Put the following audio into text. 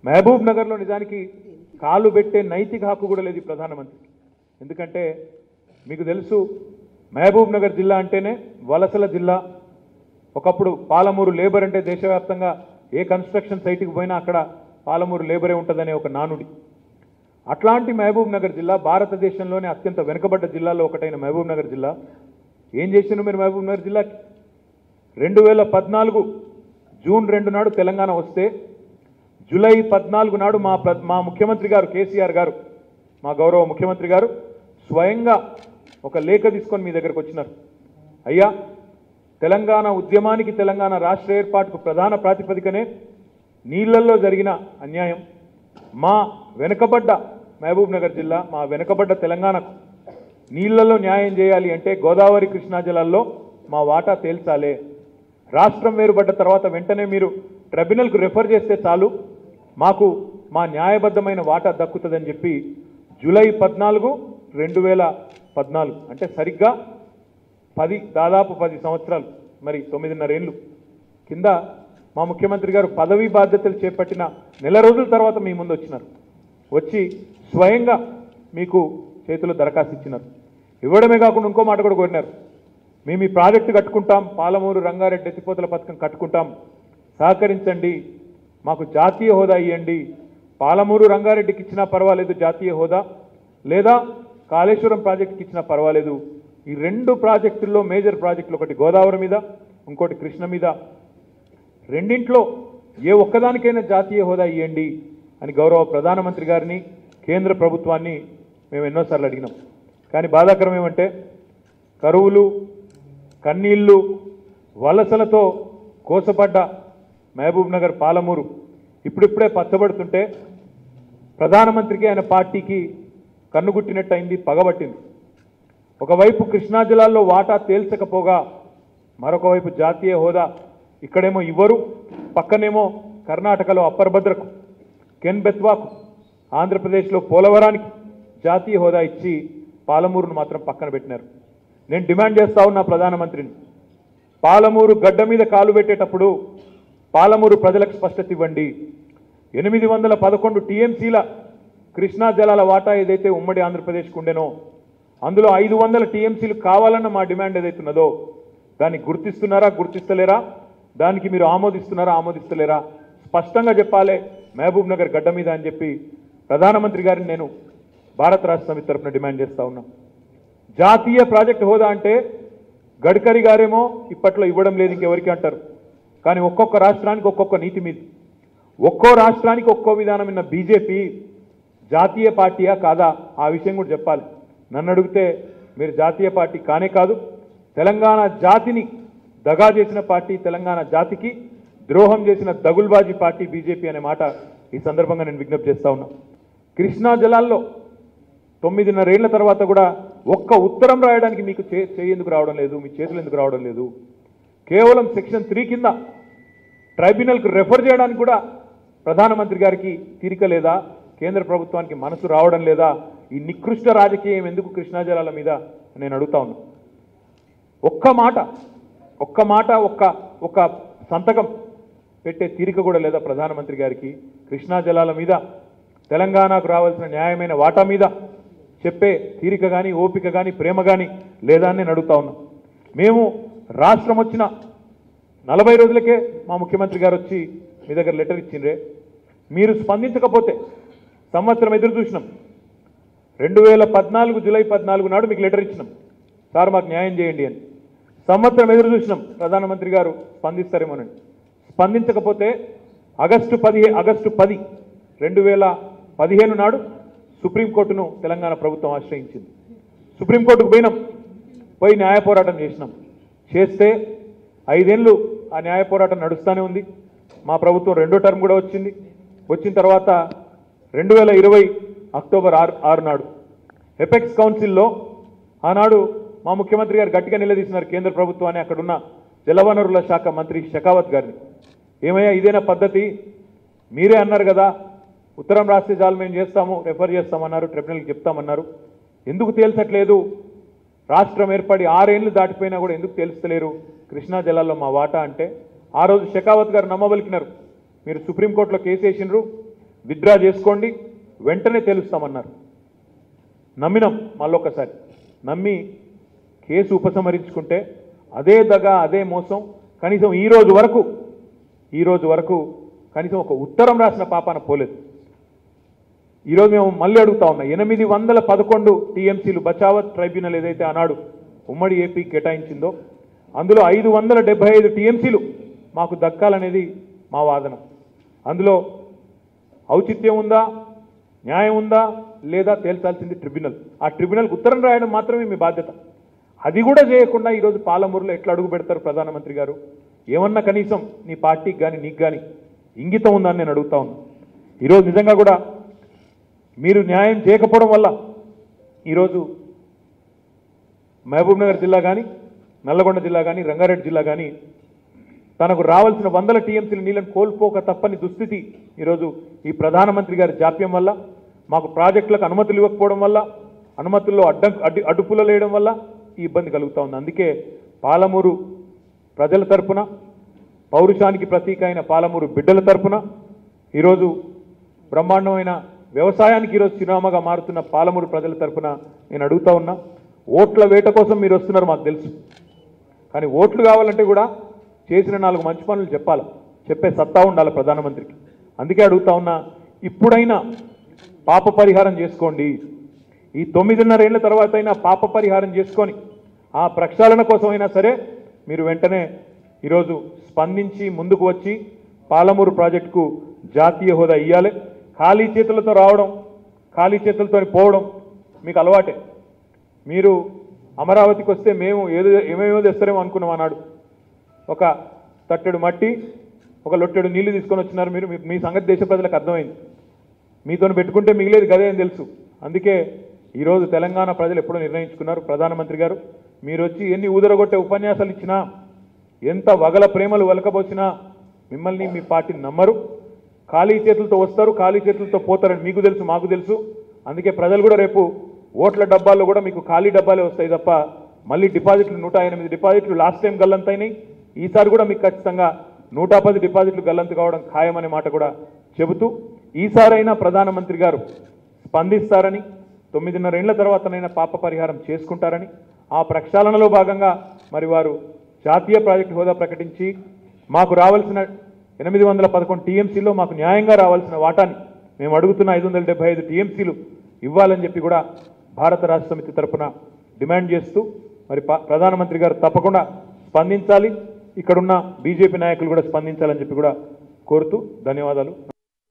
మహబూబ్ నగర్లో నిజానికి కాలు పెట్టే నైతిక హక్కు కూడా లేదు ఈ ప్రధానమంత్రికి ఎందుకంటే మీకు తెలుసు మహబూబ్ నగర్ జిల్లా అంటేనే వలసల జిల్లా ఒకప్పుడు పాలమూరు లేబర్ అంటే దేశవ్యాప్తంగా ఏ కన్స్ట్రక్షన్ సైట్కి పోయినా అక్కడ పాలమూరు లేబరే ఉంటుందనే ఒక నానుడి అట్లాంటి మహబూబ్ నగర్ జిల్లా భారతదేశంలోనే అత్యంత వెనుకబడ్డ జిల్లాలో ఒకటైన మహబూబ్ నగర్ జిల్లా ఏం చేసిండ్రు మీరు మహబూబ్ నగర్ జిల్లాకి రెండు వేల పద్నాలుగు జూన్ రెండు నాడు తెలంగాణ వస్తే జూలై పద్నాలుగు నాడు మా ప్ర మా ముఖ్యమంత్రి గారు కేసీఆర్ గారు మా గౌరవ ముఖ్యమంత్రి గారు స్వయంగా ఒక లేఖ తీసుకొని మీ దగ్గరకు వచ్చినారు అయ్యా తెలంగాణ ఉద్యమానికి తెలంగాణ రాష్ట్ర ఏర్పాటుకు ప్రధాన ప్రాతిపదికనే నీళ్లల్లో జరిగిన అన్యాయం మా వెనుకబడ్డ మహబూబ్ నగర్ జిల్లా మా వెనుకబడ్డ తెలంగాణకు నీళ్లలో న్యాయం చేయాలి అంటే గోదావరి కృష్ణా జలాల్లో మా వాటా తేల్చాలే రాష్ట్రం వేరుపడ్డ తర్వాత వెంటనే మీరు ట్రిబ్యునల్కు రెఫర్ చేస్తే చాలు మాకు మా న్యాయబద్ధమైన వాటా దక్కుతుందని చెప్పి జూలై పద్నాలుగు రెండు వేల పద్నాలుగు అంటే సరిగ్గా పది దాదాపు పది సంవత్సరాలు మరి తొమ్మిదిన్నర ఏళ్ళు కింద మా ముఖ్యమంత్రి గారు పదవీ బాధ్యతలు చేపట్టిన నెల రోజుల తర్వాత మీ ముందు వచ్చినారు వచ్చి స్వయంగా మీకు చేతిలో దరఖాస్తు ఇచ్చినారు ఇవ్వడమే కాకుండా ఇంకో మాట కూడా కోరినారు మేము ఈ ప్రాజెక్టు కట్టుకుంటాం పాలమూరు రంగారెడ్డి ఎత్తిపోతల పథకం కట్టుకుంటాం సహకరించండి మాకు జాతీయ హోదా ఇవ్వండి పాలమూరు రంగారెడ్డికి ఇచ్చినా పర్వాలేదు జాతీయ హోదా లేదా కాళేశ్వరం ప్రాజెక్టుకి ఇచ్చినా పర్వాలేదు ఈ రెండు ప్రాజెక్టుల్లో మేజర్ ప్రాజెక్టులు ఒకటి గోదావరి మీద ఇంకోటి కృష్ణ మీద రెండింట్లో ఏ ఒక్కదానికైనా జాతీయ హోదా ఇవ్వండి అని గౌరవ ప్రధానమంత్రి గారిని కేంద్ర ప్రభుత్వాన్ని మేము ఎన్నోసార్లు అడిగినాం కానీ బాధాకరం ఏమంటే కరువులు కన్నీళ్లు వలసలతో కోసపడ్డ మహబూబ్ నగర్ పాలమూరు ఇప్పుడిప్పుడే పచ్చబడుతుంటే ప్రధానమంత్రికి ఆయన పార్టీకి కన్నుగుట్టినట్టయింది పగబట్టింది ఒకవైపు కృష్ణా జిల్లాల్లో వాటా తేల్చకపోగా మరొక వైపు జాతీయ హోదా ఇక్కడేమో ఇవ్వరు పక్కనేమో కర్ణాటకలో అప్పర్ భద్రకు కెన్ బెత్వాకు ఆంధ్రప్రదేశ్లో పోలవరానికి జాతీయ హోదా ఇచ్చి పాలమూరును మాత్రం పక్కన పెట్టినారు నేను డిమాండ్ చేస్తా ఉన్నా ప్రధానమంత్రిని పాలమూరు గడ్డ మీద కాలు పెట్టేటప్పుడు పాలమూరు ప్రజలకు స్పష్టత ఇవ్వండి ఎనిమిది వందల పదకొండు టీఎంసీల కృష్ణా జలాల వాటా ఏదైతే ఉమ్మడి ఆంధ్రప్రదేశ్కు ఉండెనో అందులో ఐదు వందల టీఎంసీలు కావాలన్న మా డిమాండ్ ఏదైతున్నదో దాన్ని గుర్తిస్తున్నారా గుర్తిస్తలేరా దానికి మీరు ఆమోదిస్తున్నారా ఆమోదిస్తలేరా స్పష్టంగా చెప్పాలి మహబూబ్ నగర్ గడ్డ మీద అని చెప్పి ప్రధానమంత్రి గారిని నేను భారత రాష్ట్ర సమితి తరఫున డిమాండ్ చేస్తా ఉన్నా జాతీయ ప్రాజెక్ట్ హోదా అంటే గడ్కరీ గారేమో ఇప్పట్లో ఇవ్వడం లేదు ఇంకెవరికి అంటారు కానీ ఒక్కొక్క రాష్ట్రానికి ఒక్కొక్క నీతి మీద ఒక్కో రాష్ట్రానికి ఒక్కో విధానం ఉన్న బీజేపీ జాతీయ పార్టీయా కాదా ఆ విషయం కూడా చెప్పాలి నన్ను అడిగితే మీరు జాతీయ పార్టీ కానే కాదు తెలంగాణ జాతిని దగా చేసిన పార్టీ తెలంగాణ జాతికి ద్రోహం చేసిన దగుల్బాజీ పార్టీ బీజేపీ అనే మాట ఈ సందర్భంగా నేను విజ్ఞప్తి చేస్తా ఉన్నా కృష్ణా జలాల్లో తొమ్మిదిన్నరేళ్ల తర్వాత కూడా ఒక్క ఉత్తరం రాయడానికి మీకు చే చేయేందుకు రావడం లేదు మీ చేతులు ఎందుకు రావడం లేదు కేవలం సెక్షన్ త్రీ కింద ట్రైబ్యునల్కు రెఫర్ చేయడానికి కూడా ప్రధానమంత్రి గారికి తీరిక లేదా కేంద్ర ప్రభుత్వానికి మనసు రావడం లేదా ఈ నికృష్ట రాజకీయం ఎందుకు కృష్ణా జలాల మీద నేను అడుగుతా ఉన్నా ఒక్క మాట ఒక్క మాట ఒక్క ఒక్క సంతకం పెట్టే తీరిక కూడా లేదా ప్రధానమంత్రి గారికి కృష్ణా జలాల మీద తెలంగాణకు రావాల్సిన న్యాయమైన వాటా మీద చెప్పే తీరిక కానీ ఓపిక కానీ ప్రేమ కానీ లేదా అని నేను అడుగుతా ఉన్నా మేము రాష్ట్రం వచ్చిన నలభై రోజులకే మా ముఖ్యమంత్రి గారు వచ్చి మీ దగ్గర లెటర్ ఇచ్చిండ్రే మీరు స్పందించకపోతే సంవత్సరం ఎదురు చూసినాం రెండు వేల పద్నాలుగు జూలై పద్నాలుగు నాడు మీకు లెటర్ ఇచ్చినాం సార్ మాకు న్యాయం చేయండి అని సంవత్సరం ఎదురు చూసినాం ప్రధానమంత్రి గారు స్పందిస్తారేమోనండి స్పందించకపోతే ఆగస్టు పదిహే ఆగస్టు పది రెండు వేల పదిహేను నాడు సుప్రీంకోర్టును తెలంగాణ ప్రభుత్వం ఆశ్రయించింది సుప్రీంకోర్టుకు పోయినాం పోయి న్యాయ పోరాటం చేసినాం చేస్తే ఐదేళ్ళు ఆ న్యాయ పోరాటం నడుస్తూనే ఉంది మా ప్రభుత్వం రెండో టర్మ్ కూడా వచ్చింది వచ్చిన తర్వాత రెండు వేల ఇరవై అక్టోబర్ ఆరు ఆరు నాడు ఎపెక్స్ కౌన్సిల్లో ఆనాడు మా ముఖ్యమంత్రి గారు గట్టిగా నిలదీసినారు కేంద్ర ప్రభుత్వాన్ని అక్కడున్న జలవనరుల శాఖ మంత్రి షెకావత్ గారిని ఏమయ్యా ఇదేనా పద్ధతి మీరే అన్నారు కదా ఉత్తరం రాస్తే చాలు మేము చేస్తాము రెఫర్ చేస్తామన్నారు ట్రిబ్యునల్కి చెప్తామన్నారు ఎందుకు తేల్చట్లేదు రాష్ట్రం ఏర్పడి ఆరేళ్లు దాటిపోయినా కూడా ఎందుకు తెలుస్తలేరు కృష్ణా జలాల్లో మా వాటా అంటే ఆ రోజు షెకావత్ గారు నమ్మబలికినారు మీరు సుప్రీంకోర్టులో కేసు వేసినారు విత్డ్రా చేసుకోండి వెంటనే తెలుస్తామన్నారు నమ్మినాం మళ్ళొక్కసారి నమ్మి కేసు ఉపసంహరించుకుంటే అదే దగ అదే మోసం కనీసం ఈ రోజు వరకు ఈ రోజు వరకు కనీసం ఒక ఉత్తరం రాసిన పాపాన పోలేదు ఈరోజు మేము మళ్ళీ అడుగుతా ఉన్నాం ఎనిమిది వందల పదకొండు టీఎంసీలు బచావత్ ట్రైబ్యునల్ ఏదైతే ఆనాడు ఉమ్మడి ఏపీ కేటాయించిందో అందులో ఐదు వందల డెబ్బై ఐదు టీఎంసీలు మాకు దక్కాలనేది మా వాదన అందులో ఔచిత్యం ఉందా న్యాయం ఉందా లేదా తేల్చాల్సింది ట్రిబ్యునల్ ఆ ట్రిబ్యునల్కి ఉత్తరం రాయడం మాత్రమే మీ బాధ్యత అది కూడా చేయకుండా ఈరోజు పాలమూరులో ఎట్లా అడుగు పెడతారు ప్రధానమంత్రి గారు ఏమన్నా కనీసం నీ పార్టీకి కానీ నీకు కానీ ఇంగితం ఉందని నేను అడుగుతా ఉన్నా ఈరోజు నిజంగా కూడా మీరు న్యాయం చేయకపోవడం వల్ల ఈరోజు మహబూబ్ నగర్ జిల్లా కానీ నల్లగొండ జిల్లా కానీ రంగారెడ్డి జిల్లా కానీ తనకు రావాల్సిన వందల టీఎంసీల నీళ్ళని కోల్పోక తప్పని దుస్థితి ఈరోజు ఈ ప్రధానమంత్రి గారి జాప్యం వల్ల మాకు ప్రాజెక్టులకు అనుమతులు ఇవ్వకపోవడం వల్ల అనుమతుల్లో అడ్డ అడ్డు అడ్డుపులు వేయడం వల్ల ఈ ఇబ్బంది కలుగుతూ ఉంది అందుకే పాలమూరు ప్రజల తరపున పౌరుషానికి ప్రతీక అయిన పాలమూరు బిడ్డల తరపున ఈరోజు బ్రహ్మాండమైన వ్యవసాయానికి ఈరోజు చిరునామాగా మారుతున్న పాలమూరు ప్రజల తరపున నేను అడుగుతా ఉన్నా ఓట్ల వేట కోసం మీరు వస్తున్నారు మాకు తెలుసు కానీ ఓట్లు కావాలంటే కూడా చేసిన నాలుగు మంచి పనులు చెప్పాలి చెప్పే సత్తా ఉండాలి ప్రధానమంత్రికి అందుకే అడుగుతా ఉన్నా ఇప్పుడైనా పాప పరిహారం చేసుకోండి ఈ తొమ్మిదిన్నర ఏళ్ల తర్వాత అయినా పాప పరిహారం చేసుకొని ఆ ప్రక్షాళన కోసమైనా సరే మీరు వెంటనే ఈరోజు స్పందించి ముందుకు వచ్చి పాలమూరు ప్రాజెక్టుకు జాతీయ హోదా ఇవ్వాలి ఖాళీ చేతులతో రావడం ఖాళీ చేతులతో పోవడం మీకు అలవాటే మీరు అమరావతికి వస్తే మేము ఏదో ఏమేమో తెస్తారేమో అనుకున్నాం అన్నాడు ఒక తట్టెడు మట్టి ఒక లొట్టెడు నీళ్లు తీసుకొని వచ్చినారు మీరు మీ- మీ సంగతి దేశ ప్రజలకు అర్థమైంది మీతో పెట్టుకుంటే మిగిలేదు గదే అని తెలుసు అందుకే ఈరోజు తెలంగాణ ప్రజలు ఎప్పుడో నిర్ణయించుకున్నారు ప్రధానమంత్రి గారు మీరు వచ్చి ఎన్ని ఊదరగొట్టే ఉపన్యాసాలు ఇచ్చినా ఎంత వగల ప్రేమలు వెలకబోసినా మిమ్మల్ని మీ పార్టీని నమ్మరు ఖాళీ చేతులతో వస్తారు ఖాళీ చేతులతో పోతారని మీకు తెలుసు మాకు తెలుసు అందుకే ప్రజలు కూడా రేపు ఓట్ల డబ్బాల్లో కూడా మీకు ఖాళీ డబ్బాలే వస్తాయి తప్ప మళ్ళీ డిపాజిట్లు నూట ఎనిమిది డిపాజిట్లు లాస్ట్ టైం గల్లంతైనాయి ఈసారి కూడా మీకు ఖచ్చితంగా నూట పది డిపాజిట్లు గల్లంతు కావడం ఖాయమనే మాట కూడా చెబుతూ ఈసారైనా ప్రధానమంత్రి గారు స్పందిస్తారని తొమ్మిదిన్నర ఏళ్ల తర్వాతనైనా పాప పరిహారం చేసుకుంటారని ఆ ప్రక్షాళనలో భాగంగా మరి వారు జాతీయ ప్రాజెక్టు హోదా ప్రకటించి మాకు రావాల్సిన ఎనిమిది వందల పదకొండు టీఎంసీలో మాకు న్యాయంగా రావాల్సిన వాటాని మేము అడుగుతున్న ఐదు వందల డెబ్బై ఐదు టీఎంసీలు ఇవ్వాలని చెప్పి కూడా భారత రాష్ట్ర సమితి తరపున డిమాండ్ చేస్తూ మరి ప- ప్రధానమంత్రి గారు తప్పకుండా స్పందించాలి ఇక్కడున్న బీజేపీ నాయకులు కూడా స్పందించాలని చెప్పి కూడా కోరుతూ ధన్యవాదాలు